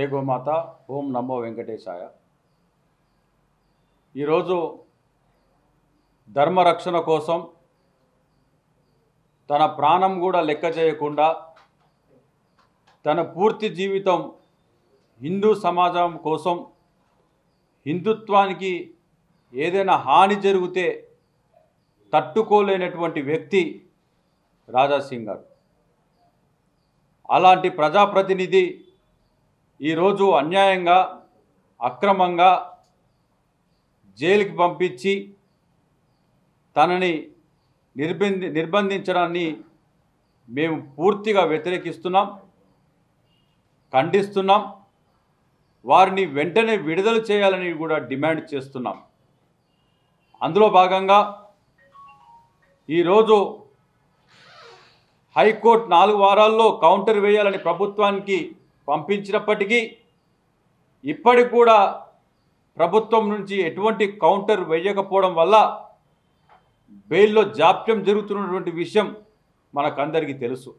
గోమాత ఓం నమో వెంకటేశాయ ఈరోజు ధర్మరక్షణ కోసం తన ప్రాణం కూడా లెక్క చేయకుండా తన పూర్తి జీవితం హిందూ సమాజం కోసం హిందుత్వానికి ఏదైనా హాని జరిగితే తట్టుకోలేనటువంటి వ్యక్తి రాజాసింగ్ గారు అలాంటి ప్రజాప్రతినిధి ఈరోజు అన్యాయంగా అక్రమంగా జైలుకి పంపించి తనని నిర్బంధి నిర్బంధించడాన్ని మేము పూర్తిగా వ్యతిరేకిస్తున్నాం ఖండిస్తున్నాం వారిని వెంటనే విడుదల చేయాలని కూడా డిమాండ్ చేస్తున్నాం అందులో భాగంగా ఈరోజు హైకోర్టు నాలుగు వారాల్లో కౌంటర్ వేయాలని ప్రభుత్వానికి పంపించినప్పటికీ ఇప్పటికి కూడా ప్రభుత్వం నుంచి ఎటువంటి కౌంటర్ వేయకపోవడం వల్ల బెయిల్లో జాప్యం జరుగుతున్నటువంటి విషయం మనకందరికీ తెలుసు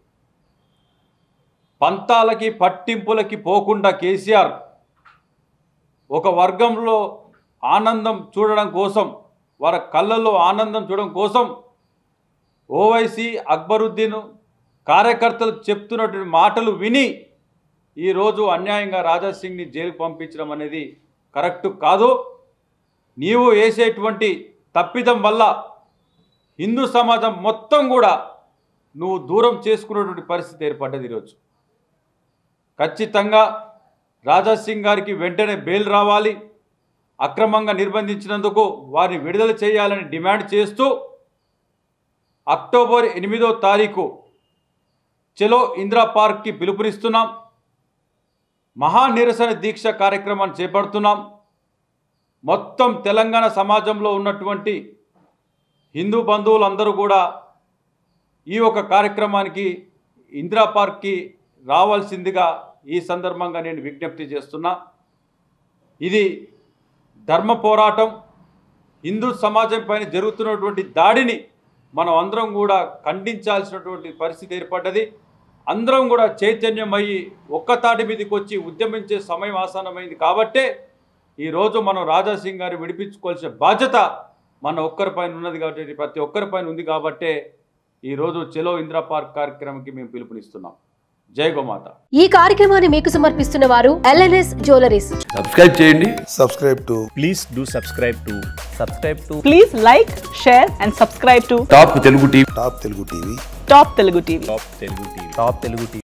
పంతాలకి పట్టింపులకి పోకుండా కేసీఆర్ ఒక వర్గంలో ఆనందం చూడడం కోసం వారి కళ్ళల్లో ఆనందం చూడడం కోసం ఓవైసీ అక్బరుద్దీన్ కార్యకర్తలు చెప్తున్నటువంటి మాటలు విని ఈరోజు అన్యాయంగా రాజాసింగ్ని జైలుకు పంపించడం అనేది కరెక్ట్ కాదు నీవు వేసేటువంటి తప్పిదం వల్ల హిందూ సమాజం మొత్తం కూడా నువ్వు దూరం చేసుకున్నటువంటి పరిస్థితి ఏర్పడ్డది ఈరోజు ఖచ్చితంగా రాజాసింగ్ గారికి వెంటనే బెయిల్ రావాలి అక్రమంగా నిర్బంధించినందుకు వారిని విడుదల చేయాలని డిమాండ్ చేస్తూ అక్టోబర్ ఎనిమిదో తారీఖు చెలో ఇందిరా పార్క్కి పిలుపునిస్తున్నాం మహా నిరసన దీక్ష కార్యక్రమాన్ని చేపడుతున్నాం మొత్తం తెలంగాణ సమాజంలో ఉన్నటువంటి హిందూ బంధువులందరూ కూడా ఈ ఒక కార్యక్రమానికి ఇందిరా పార్క్కి రావాల్సిందిగా ఈ సందర్భంగా నేను విజ్ఞప్తి చేస్తున్నా ఇది ధర్మ పోరాటం హిందూ సమాజం పైన జరుగుతున్నటువంటి దాడిని మనం అందరం కూడా ఖండించాల్సినటువంటి పరిస్థితి ఏర్పడ్డది అందరం కూడా చైతన్యమయ్యి ఒక్కతాటి మీదకి వచ్చి ఉద్యమించే సమయం ఆసన్నమైంది కాబట్టే ఈరోజు మనం రాజాసింగ్ గారిని విడిపించుకోవాల్సిన బాధ్యత మన ఒక్కరిపైన ఉన్నది కాబట్టి ప్రతి ఒక్కరిపైన ఉంది కాబట్టే ఈరోజు చెలో ఇందిరా పార్క్ కార్యక్రమంకి మేము పిలుపునిస్తున్నాం జై గోమాత ఈ కార్యక్రమాన్ని మీకు సమర్పిస్తున్న వారు ఎల్ఎన్ఎస్ జ్యువెలరీస్ సబ్స్క్రైబ్ చేయండి subscribe to please do subscribe to subscribe to Please like, share, and subscribe to Top Telugu TV Top Telugu TV. Top Telugu TV. top telugu tv top telugu tv